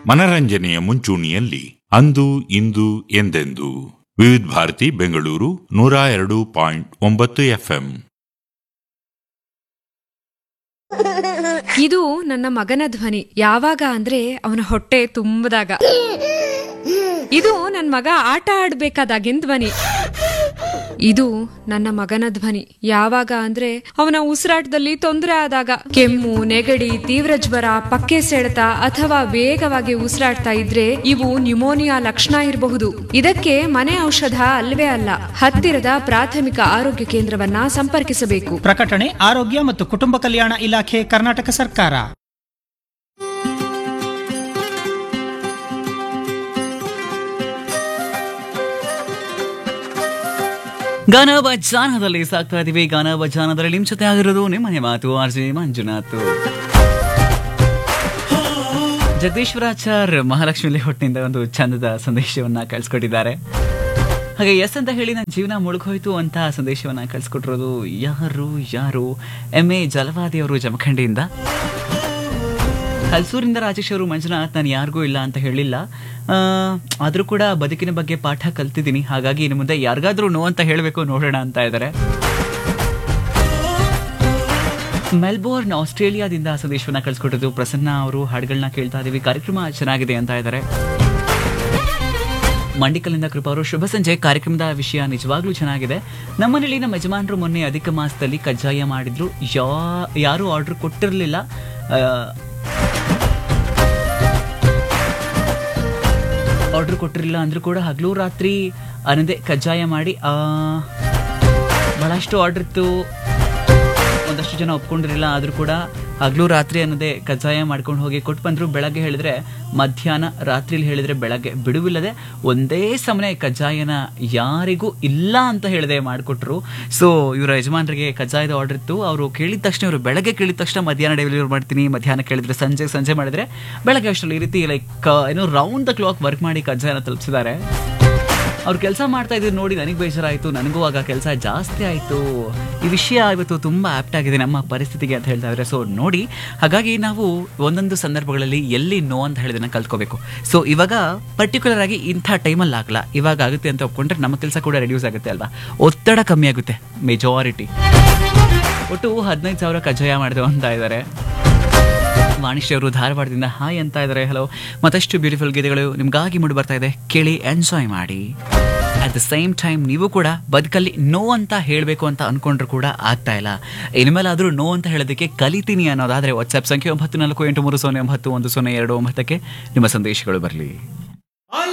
ಮನರಂಜನೆಯ ಮುಂಚೂಣಿಯಲ್ಲಿ ಅಂದು ಇಂದು ಎಂದೆಂದು ವಿವಿಧ ಭಾರತಿ ಬೆಂಗಳೂರು ನೂರ ಎರಡು ಪಾಯಿಂಟ್ ಒಂಬತ್ತು ಎಫ್ಎಂ ಇದು ನನ್ನ ಮಗನ ಧ್ವನಿ ಯಾವಾಗ ಅಂದ್ರೆ ಅವನ ಹೊಟ್ಟೆ ತುಂಬದಾಗ ಇದು ನನ್ನ ಮಗ ಆಟ ಆಡ್ಬೇಕಾದಾಗಿನ ಧ್ವನಿ ಇದು ನನ್ನ ಮಗನ ಧ್ವನಿ ಯಾವಾಗ ಅಂದ್ರೆ ಅವನ ಉಸಿರಾಟದಲ್ಲಿ ತೊಂದರೆ ಆದಾಗ ಕೆಮ್ಮು ನೆಗಡಿ ತೀವ್ರ ಜ್ವರ ಪಕ್ಕೆ ಸೆಳೆತ ಅಥವಾ ವೇಗವಾಗಿ ಉಸಿರಾಡ್ತಾ ಇದ್ರೆ ಇವು ನ್ಯುಮೋನಿಯಾ ಲಕ್ಷಣ ಇರಬಹುದು ಇದಕ್ಕೆ ಮನೆ ಔಷಧ ಅಲ್ವೇ ಅಲ್ಲ ಹತ್ತಿರದ ಪ್ರಾಥಮಿಕ ಆರೋಗ್ಯ ಕೇಂದ್ರವನ್ನ ಸಂಪರ್ಕಿಸಬೇಕು ಪ್ರಕಟಣೆ ಆರೋಗ್ಯ ಮತ್ತು ಕುಟುಂಬ ಕಲ್ಯಾಣ ಇಲಾಖೆ ಕರ್ನಾಟಕ ಸರ್ಕಾರ ಗಾನ ಬಜಾನದಲ್ಲಿ ಸಾಕ್ತಾ ಇದೀವಿ ಗಾನ ಬಜಾನದಲ್ಲಿ ನಿಮ್ ಜೊತೆ ಆಗಿರೋದು ನಿಮ್ಮನೆ ಮಾತು ಆರ್ ಜೆ ಮಂಜುನಾಥ್ ಜಗದೀಶ್ವರಾಚಾರ್ ಮಹಾಲಕ್ಷ್ಮಿ ಲೇಔಟ್ನಿಂದ ಒಂದು ಚಂದದ ಸಂದೇಶವನ್ನ ಕಳ್ಸಿಕೊಟ್ಟಿದ್ದಾರೆ ಹಾಗೆ ಎಸ್ ಅಂತ ಹೇಳಿ ನನ್ನ ಜೀವನ ಮುಳುಗೋಯ್ತು ಅಂತ ಸಂದೇಶವನ್ನ ಕಳ್ಸಿಕೊಟ್ಟಿರೋದು ಯಾರು ಯಾರು ಎಂ ಎ ಜಲವಾದಿ ಅವರು ಜಮಖಂಡಿಯಿಂದ ಹಲ್ಸೂರಿಂದ ರಾಜೇಶ್ ಅವರು ಮಂಜುನಾಥ್ ನಾನು ಯಾರಿಗೂ ಇಲ್ಲ ಅಂತ ಹೇಳಿಲ್ಲ ಆ, ಆದ್ರೂ ಕೂಡ ಬದುಕಿನ ಬಗ್ಗೆ ಪಾಠ ಕಲ್ತಿದ್ದೀನಿ ಹಾಗಾಗಿ ಇನ್ನು ಮುಂದೆ ಯಾರಿಗಾದ್ರೂ ನೋ ಅಂತ ಹೇಳಬೇಕು ನೋಡೋಣ ಅಂತ ಇದ್ದಾರೆ ಮೆಲ್ಬೋರ್ನ್ ಆಸ್ಟ್ರೇಲಿಯಾದಿಂದ ಸಂದೇಶವನ್ನ ಕಳಿಸ್ಕೊಟ್ಟಿದ್ದು ಪ್ರಸನ್ನ ಅವರು ಹಾಡುಗಳನ್ನ ಕೇಳ್ತಾ ಇದೀವಿ ಕಾರ್ಯಕ್ರಮ ಚೆನ್ನಾಗಿದೆ ಅಂತ ಇದ್ದಾರೆ ಮಂಡಿಕಲಿಂದ ಕೃಪಾ ಅವರು ಶುಭ ಸಂಜೆ ಕಾರ್ಯಕ್ರಮದ ವಿಷಯ ನಿಜವಾಗ್ಲೂ ಚೆನ್ನಾಗಿದೆ ನಮ್ಮನೇಲಿ ನಮ್ಮ ಯಜಮಾನರು ಮೊನ್ನೆ ಅಧಿಕ ಮಾಸದಲ್ಲಿ ಕಜ್ಜಾಯ ಮಾಡಿದ್ರು ಯಾ ಯಾರು ಆರ್ಡರ್ ಕೊಟ್ಟಿರಲಿಲ್ಲ ಆರ್ಡರ್ ಕೊಟ್ಟಿರಲಿಲ್ಲ ಅಂದ್ರೂ ಕೂಡ ಹಗಲು ರಾತ್ರಿ ಅನ್ನದೇ ಕಜ್ಜಾಯ ಮಾಡಿ ಆ, ಬಹಳಷ್ಟು ಆರ್ಡರ್ ಇತ್ತು ಒಂದಷ್ಟು ಜನ ಒಪ್ಕೊಂಡಿರಲಿಲ್ಲ ಆದ್ರೂ ಕೂಡ ಹಗಲು ರಾತ್ರಿ ಅನ್ನೋದೇ ಕಜ್ಜಾಯ ಮಾಡ್ಕೊಂಡು ಹೋಗಿ ಕೊಟ್ಟು ಬಂದ್ರು ಬೆಳಗ್ಗೆ ಹೇಳಿದ್ರೆ ಮಧ್ಯಾಹ್ನ ರಾತ್ರಿಲಿ ಹೇಳಿದ್ರೆ ಬೆಳಗ್ಗೆ ಬಿಡುವಿಲ್ಲದೆ ಒಂದೇ ಸಮನೆ ಕಜ್ಜಾಯನ ಯಾರಿಗೂ ಇಲ್ಲ ಅಂತ ಹೇಳಿದೆ ಮಾಡಿಕೊಟ್ರು ಸೊ ಇವರ ಯಜಮಾನರಿಗೆ ಕಜ್ಜಾಯದ ಆರ್ಡರ್ ಇತ್ತು ಅವರು ಕೇಳಿದ ತಕ್ಷಣ ಇವರು ಬೆಳಗ್ಗೆ ಕೇಳಿದ ತಕ್ಷಣ ಮಧ್ಯಾಹ್ನ ಡೆಲಿವರಿ ಮಾಡ್ತೀನಿ ಮಧ್ಯಾಹ್ನ ಕೇಳಿದ್ರೆ ಸಂಜೆ ಸಂಜೆ ಮಾಡಿದ್ರೆ ಬೆಳಗ್ಗೆ ಅಷ್ಟರಲ್ಲಿ ಈ ರೀತಿ ಲೈಕ್ ಏನೋ ರೌಂಡ್ ದ ಕ್ಲಾಕ್ ವರ್ಕ್ ಮಾಡಿ ಕಜ್ಜಾಯನ ತಲುಪಿಸಿದ್ದಾರೆ ಅವ್ರು ಕೆಲಸ ಮಾಡ್ತಾ ಇದ್ರು ನೋಡಿ ನನಗೆ ಬೇಜಾರಾಯಿತು ನನಗೂ ಆಗ ಕೆಲಸ ಜಾಸ್ತಿ ಆಯಿತು ಈ ವಿಷಯ ಇವತ್ತು ತುಂಬ ಆಪ್ಟ್ ಆಗಿದೆ ನಮ್ಮ ಪರಿಸ್ಥಿತಿಗೆ ಅಂತ ಹೇಳ್ತಾ ಇದ್ದಾರೆ ಸೊ ನೋಡಿ ಹಾಗಾಗಿ ನಾವು ಒಂದೊಂದು ಸಂದರ್ಭಗಳಲ್ಲಿ ಎಲ್ಲಿ ನೋ ಅಂತ ಹೇಳಿದನ್ನ ಕಲ್ತ್ಕೋಬೇಕು ಸೊ ಇವಾಗ ಪರ್ಟಿಕ್ಯುಲರ್ ಆಗಿ ಇಂಥ ಟೈಮಲ್ಲಿ ಆಗಲ್ಲ ಇವಾಗ ಆಗುತ್ತೆ ಅಂತ ಒಪ್ಕೊಂಡ್ರೆ ನಮ್ಮ ಕೆಲಸ ಕೂಡ ರೆಡ್ಯೂಸ್ ಆಗುತ್ತೆ ಅಲ್ವಾ ಒತ್ತಡ ಕಮ್ಮಿ ಆಗುತ್ತೆ ಮೆಜಾರಿಟಿ ಒಟ್ಟು ಹದಿನೈದು ಸಾವಿರ ಕಜ್ಜಾಯ ಮಾಡಿದೆವು ಅಂತ ಇದ್ದಾರೆ ವಾಣಿಶ್ರೀ ಅವರು ಧಾರವಾಡದಿಂದ ಹಾಯ್ ಅಂತ ಇದ್ದಾರೆ ಹಲೋ ಮತ್ತಷ್ಟು ಬ್ಯೂಟಿಫುಲ್ ಗೀತೆಗಳು ನಿಮ್ಗಾಗಿ ಮೂಡಿ ಬರ್ತಾ ಇದೆ ಕೇಳಿ ಎಂಜಾಯ್ ಮಾಡಿ ಅಟ್ ದ ಸೇಮ್ ಟೈಮ್ ನೀವು ಕೂಡ ಬದುಕಲ್ಲಿ ನೋ ಅಂತ ಹೇಳಬೇಕು ಅಂತ ಅನ್ಕೊಂಡ್ರು ಕೂಡ ಆಗ್ತಾ ಇಲ್ಲ ಇನ್ಮೇಲಾದ್ರೂ ನೋ ಅಂತ ಹೇಳೋದಕ್ಕೆ ಕಲಿತೀನಿ ಅನ್ನೋದಾದ್ರೆ ವಾಟ್ಸ್ಆಪ್ ಸಂಖ್ಯೆ ಒಂಬತ್ತು ನಾಲ್ಕು ಎಂಟು ಮೂರು ಸೊನ್ನೆ ಒಂಬತ್ತು ಒಂದು ಸೊನ್ನೆ ಎರಡು ಒಂಬತ್ತಕ್ಕೆ ನಿಮ್ಮ ಸಂದೇಶಗಳು ಬರಲಿ